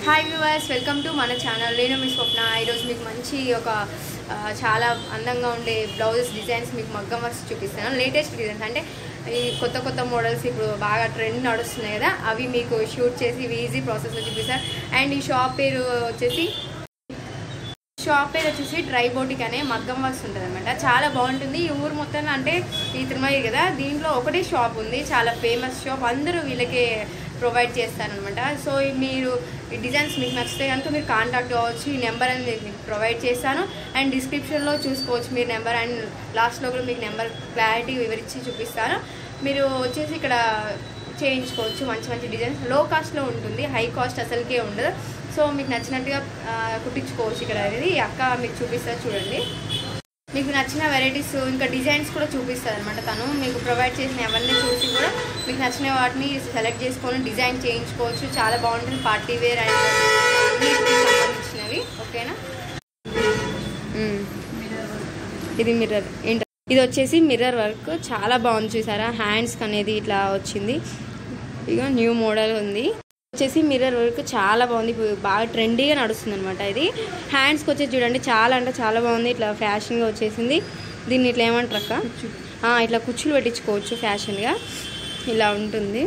Hi viewers welcome to మన channel నేను మీ స్వప్న ఈరోజు మీకు మంచి ఒక ఆ, చాలా అందంగా ఉండే బ్లౌజెస్ డిజైన్స్ మీకు మగ్గం వర్క్స్ చూపిస్తాను లేటెస్ట్ డిజైన్స్ అంటే ఈ కొత్త కొత్త మోడల్స్ ఇప్పుడు బాగా ట్రెండ్ నడుస్తున్నాయి కదా అవి మీకు షూట్ చేసి ఇవి ఈజీ ప్రాసెస్లో చూపిస్తాను అండ్ ఈ షాప్ పేరు వచ్చేసి షాప్ పేరు వచ్చేసి డ్రై బోటిక్ అనే మగ్గం వర్క్స్ ఉంటుంది అనమాట చాలా బాగుంటుంది ఈ ఊరు మొత్తం అంటే ఈ తిరుమల కదా దీంట్లో ఒకటే షాప్ ఉంది చాలా ఫేమస్ షాప్ అందరూ వీళ్ళకే ప్రొవైడ్ చేస్తారనమాట సో ఈ మీరు ఈ డిజైన్స్ మీకు నచ్చితే కనుక మీరు కాంటాక్ట్ అవ్వచ్చు ఈ నెంబర్ అనేది నేను మీకు ప్రొవైడ్ చేస్తాను అండ్ డిస్క్రిప్షన్లో చూసుకోవచ్చు మీరు నెంబర్ అండ్ లాస్ట్లో కూడా మీకు నెంబర్ క్లారిటీ వివరించి చూపిస్తాను మీరు వచ్చేసి ఇక్కడ చేయించుకోవచ్చు మంచి మంచి డిజైన్స్ లో కాస్ట్లో ఉంటుంది హై కాస్ట్ అసలుకే ఉండదు సో మీకు నచ్చినట్టుగా ఆ, కుట్టించుకోవచ్చు ఇక్కడ అనేది ఈ అక్క మీకు చూపిస్తారు చూడండి మీకు నచ్చిన వెరైటీస్ ఇంకా డిజైన్స్ కూడా చూపిస్తుంది అనమాట తను మీకు ప్రొవైడ్ చేసిన అవన్నీ చూసి కూడా మీకు నచ్చిన వాటిని సెలెక్ట్ చేసుకొని డిజైన్ చేయించుకోవచ్చు చాలా బాగుంటుంది పార్టీ వేర్ అండ్ అన్నిటికి సంబంధించినవి ఓకేనా మ్మ్. ఇది మిర్రర్ ఏంట ఇది వచ్చేసి మిర్రర్ వర్క్ చాలా బాగుంది చూసారా హ్యాండ్స్ అనేది ఇట్లా వచ్చింది ఇక న్యూ మోడల్ ఉంది వచ్చేసి మిర్రర్ వర్క్ చాలా బాగుంది ఇప్పుడు బాగా ట్రెండీగా నడుస్తుంది అనమాట ఇది హ్యాండ్స్కి వచ్చేసి చూడండి చాలా అంటే చాలా బాగుంది ఇట్లా ఫ్యాషన్గా వచ్చేసింది దీన్ని ఇట్లా ఏమంటారు అక్క ఆ, ఇట్లా కుచ్చులు పెట్టించుకోవచ్చు ఫ్యాషన్గా ఇలా ఉంటుంది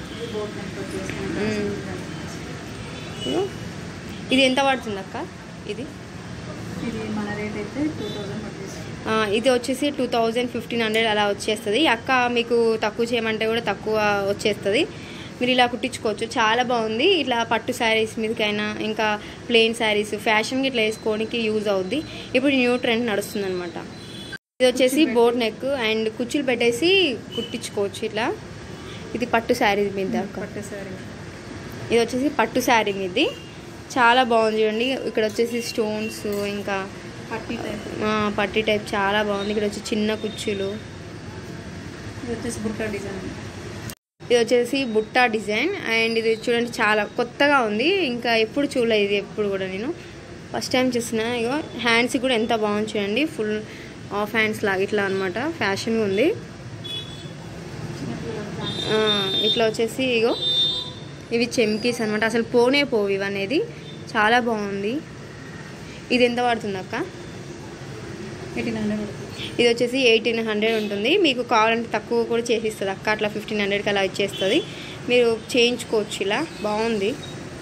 మ్మ్. ఇగో. ఇది ఎంత పడుతుంది అక్క ఇది ఇది మన రేట్ అయితే టూ థౌజండ్ పడుతుంది ఆ, ఇది వచ్చేసి టూ థౌజండ్ ఫిఫ్టీన్ హండ్రెడ్ అలా వచ్చేస్తుంది అక్క మీకు తక్కువ చేయమంటే కూడా తక్కువ వచ్చేస్తుంది మీరు ఇలా కుట్టించుకోవచ్చు చాలా బాగుంది ఇట్లా పట్టు శారీస్ మీదకైనా ఇంకా ప్లెయిన్ శారీస్ ఫ్యాషన్కి ఇట్లా వేసుకోవడానికి యూజ్ అవుద్ది ఇప్పుడు న్యూ ట్రెండ్ నడుస్తుంది అనమాట ఇది వచ్చేసి బోట్ నెక్ అండ్ కుచ్చులు పెట్టేసి కుట్టించుకోవచ్చు ఇట్లా ఇది పట్టు శారీ మీద అక్క పట్టేసారి ఇది వచ్చేసి పట్టు శారీ మీది చాలా బాగుంది చూడండి ఇక్కడ వచ్చేసి స్టోన్స్ ఇంకా పట్టి టైప్ ఆ, పట్టీ టైప్ చాలా బాగుంది ఇక్కడ వచ్చి చిన్న కుచ్చులు ఇది వచ్చేసి బుట్ట డిజైన్ ఇది వచ్చేసి బుట్టా డిజైన్ అండ్ ఇది చూడండి చాలా కొత్తగా ఉంది ఇంకా ఎప్పుడు చూడలేదు ఇది ఎప్పుడు కూడా నేను ఫస్ట్ టైం చూస్తున్నా ఇగో హ్యాండ్స్ కూడా ఎంత బాగుంది చూడండి ఫుల్ ఆఫ్ హ్యాండ్స్ లాగా ఇట్లా అనమాట ఫ్యాషన్గా ఉంది ఆ, ఇట్లా వచ్చేసి ఇగో ఇవి చెమ్కీస్ అనమాట అసలు పోనే పోవు ఇవి అనేది చాలా బాగుంది ఇది ఎంత పడుతుంది అక్క ఎయిటీన్ హండ్రెడ్ పడుతుంది ఇది వచ్చేసి ఎయిటీన్ హండ్రెడ్ ఉంటుంది మీకు కావాలంటే తక్కువ కూడా చేసిస్తుంది అక్క అట్లా ఫిఫ్టీన్ హండ్రెడ్కి అలా ఇచ్చేస్తుంది మీరు చేయించుకోవచ్చు ఇలా బాగుంది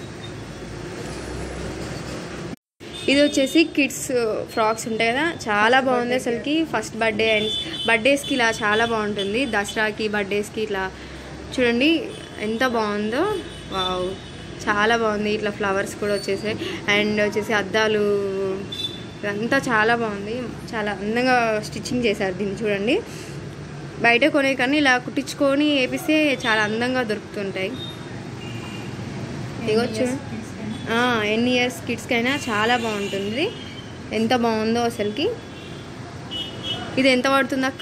ఇది వచ్చేసి కిడ్స్ ఫ్రాక్స్ ఉంటాయి కదా చాలా బాగుంది అసలుకి ఫస్ట్ బర్త్డే అండ్ బర్త్డేస్కి ఇలా చాలా బాగుంటుంది దసరాకి బర్త్డేస్కి ఇట్లా చూడండి ఎంత బాగుందో వావ్ చాలా బాగుంది ఇట్లా ఫ్లవర్స్ కూడా వచ్చేసాయి అండ్ వచ్చేసి అద్దాలు ఇదంతా చాలా బాగుంది చాలా అందంగా స్టిచ్చింగ్ చేశారు దీన్ని చూడండి బయట కొనే కానీ ఇలా కుట్టించుకొని వేపిస్తే చాలా అందంగా దొరుకుతుంటాయి ఇగో చూడు ఆ, ఎన్ని ఇయర్స్ కిడ్స్కైనా చాలా బాగుంటుంది ఎంత బాగుందో అసలుకి ఇది ఎంత పడుతుంది అక్క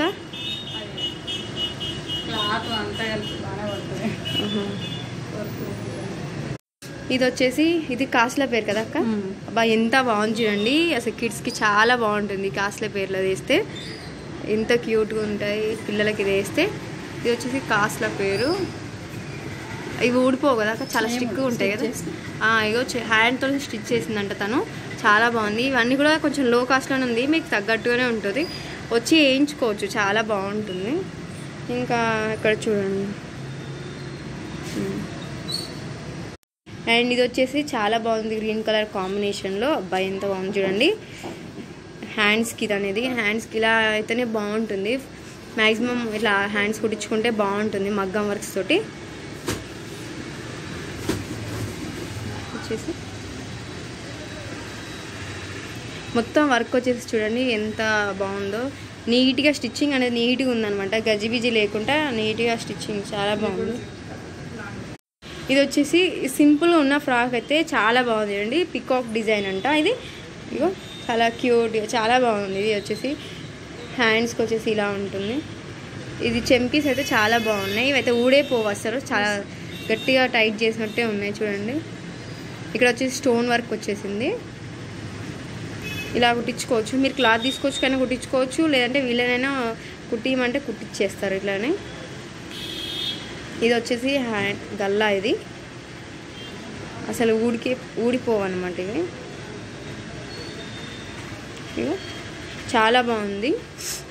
క్లాత్ అంతా కలిపి బాగానే పడుతుంది ఆహా. వర్క్ ఇది వచ్చేసి ఇది కాస్ట్ల పేరు కదా అక్క మ్మ్. అబ్బా ఎంత బాగుంది చూడండి అసలు కిడ్స్కి చాలా బాగుంటుంది కాస్ట్ల పేర్లో వేస్తే ఎంత క్యూట్గా ఉంటాయి పిల్లలకి ఇది వేస్తే ఇది వచ్చేసి కాస్ట్ల పేరు ఇవి ఊడిపోవు కదా అక్క చాలా Same స్టిక్ ఉంటాయి కదా stitch చేసి. ఆ, ఇగో హ్యాండ్తో స్టిచ్ చేసిందంట తను చాలా బాగుంది ఇవన్నీ కూడా కొంచెం లో కాస్ట్లోనే ఉంది మీకు తగ్గట్టుగానే ఉంటుంది వచ్చి వేయించుకోవచ్చు చాలా బాగుంటుంది ఇంకా ఇక్కడ చూడండి మ్మ్. అండ్ ఇది వచ్చేసి చాలా బాగుంది గ్రీన్ కలర్ కాంబినేషన్లో అబ్బాయి ఎంత బాగుంది చూడండి హ్యాండ్స్కి ఇది అనేది హ్యాండ్స్కి ఇలా అయితేనే బాగుంటుంది మ్యాక్సిమం ఇట్లా హ్యాండ్స్ కుట్టించుకుంటే బాగుంటుంది మగ్గం వర్క్స్ తోటి వచ్చేసి మొత్తం వర్క్ వచ్చేసి చూడండి ఎంత బాగుందో నీట్గా స్టిచ్చింగ్ అనేది నీట్గా ఉందన్నమాట గజిబిజి లేకుండా నీట్గా స్టిచ్చింగ్ చాలా బాగుంది ఇది వచ్చేసి సింపుల్గా ఉన్న ఫ్రాక్ అయితే చాలా బాగుంది చూడండి పికాక్ డిజైన్ అంట ఇది ఇగో చాలా క్యూట్ చాలా బాగుంది ఇది వచ్చేసి హ్యాండ్స్కి వచ్చేసి ఇలా ఉంటుంది ఇది చెంకీస్ అయితే చాలా బాగున్నాయి ఇవైతే ఊడే పోవు అసలు చాలా గట్టిగా టైట్ చేసినట్టే ఉన్నాయి చూడండి ఇక్కడ వచ్చేసి స్టోన్ వర్క్ వచ్చేసింది ఇలా కుట్టించుకోవచ్చు మీరు క్లాత్ తీసుకోవచ్చు కానీ కుట్టించుకోవచ్చు లేదంటే వీళ్ళనైనా కుట్టియమంటే కుట్టించేస్తారు ఇట్లానే ఇది వచ్చేసి హ్యాండ్ గల్లా ఇది అసలు ఊడికి ఊడిపోవన్నమాట ఇవి ఇగో చాలా బాగుంది